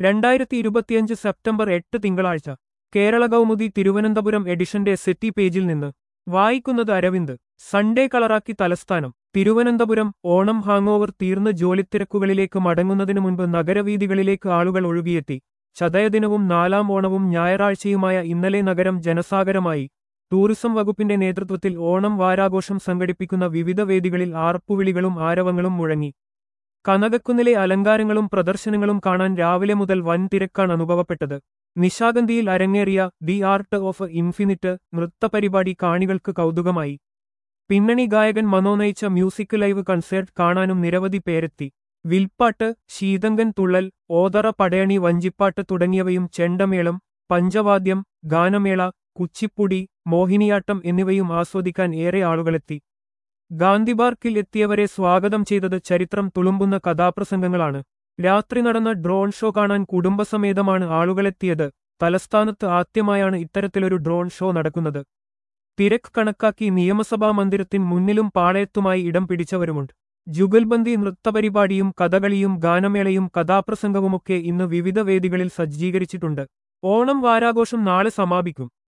രണ്ടായിരത്തി ഇരുപത്തിയഞ്ച് സെപ്റ്റംബർ എട്ട് തിങ്കളാഴ്ച കേരള കൗമുദി തിരുവനന്തപുരം എഡിഷന്റെ സെറ്റി പേജിൽ നിന്ന് വായിക്കുന്നത് അരവിന്ദ് സൺഡേ കളറാക്കി തലസ്ഥാനം തിരുവനന്തപുരം ഓണം ഹാങ്ങോവർ തീർന്ന് ജോലിത്തിരക്കുകളിലേക്ക് മടങ്ങുന്നതിനു മുൻപ് നഗരവീഥികളിലേക്ക് ആളുകൾ ഒഴുകിയെത്തി ചതയദിനവും നാലാം ഓണവും ഞായറാഴ്ചയുമായ ഇന്നലെ നഗരം ജനസാഗരമായി ടൂറിസം വകുപ്പിന്റെ നേതൃത്വത്തിൽ ഓണം വാരാഘോഷം സംഘടിപ്പിക്കുന്ന വിവിധ വേദികളിൽ ആർപ്പുവിളികളും ആരവങ്ങളും മുഴങ്ങി കനകക്കുന്നിലെ അലങ്കാരങ്ങളും പ്രദർശനങ്ങളും കാണാൻ രാവിലെ മുതൽ വൻ തിരക്കാണ് അനുഭവപ്പെട്ടത് നിശാഗന്ധിയിൽ അരങ്ങേറിയ ദി ആർട്ട് ഓഫ് ഇൻഫിനിറ്റ് നൃത്തപരിപാടി കാണികൾക്ക് കൗതുകമായി പിന്നണി ഗായകൻ മനോ നയിച്ച മ്യൂസിക് ലൈവ് കൺസേർട്ട് കാണാനും നിരവധി പേരെത്തി വിൽപ്പാട്ട് ശീതങ്കൻ തുള്ളൽ ഓതറ പടയണി വഞ്ചിപ്പാട്ട് തുടങ്ങിയവയും ചെണ്ടമേളം പഞ്ചവാദ്യം ഗാനമേള കുച്ചിപ്പുടി മോഹിനിയാട്ടം എന്നിവയും ആസ്വദിക്കാൻ ഏറെ ആളുകളെത്തി ഗാന്ധി പാർക്കിൽ എത്തിയവരെ സ്വാഗതം ചെയ്തത് ചരിത്രം തുളുമ്പുന്ന കഥാപ്രസംഗങ്ങളാണ് രാത്രി നടന്ന ഡ്രോൺ ഷോ കാണാൻ കുടുംബസമേതമാണ് ആളുകളെത്തിയത് തലസ്ഥാനത്ത് ആദ്യമായാണ് ഇത്തരത്തിലൊരു ഡ്രോൺ ഷോ നടക്കുന്നത് തിരക്ക് കണക്കാക്കി നിയമസഭാ മന്ദിരത്തിന് മുന്നിലും പാളയത്തുമായി ഇടം പിടിച്ചവരുമുണ്ട് ജുഗൽബന്ദി നൃത്തപരിപാടിയും കഥകളിയും ഗാനമേളയും കഥാപ്രസംഗവുമൊക്കെ ഇന്ന് വിവിധ വേദികളിൽ സജ്ജീകരിച്ചിട്ടുണ്ട് ഓണം വാരാഘോഷം നാളെ സമാപിക്കും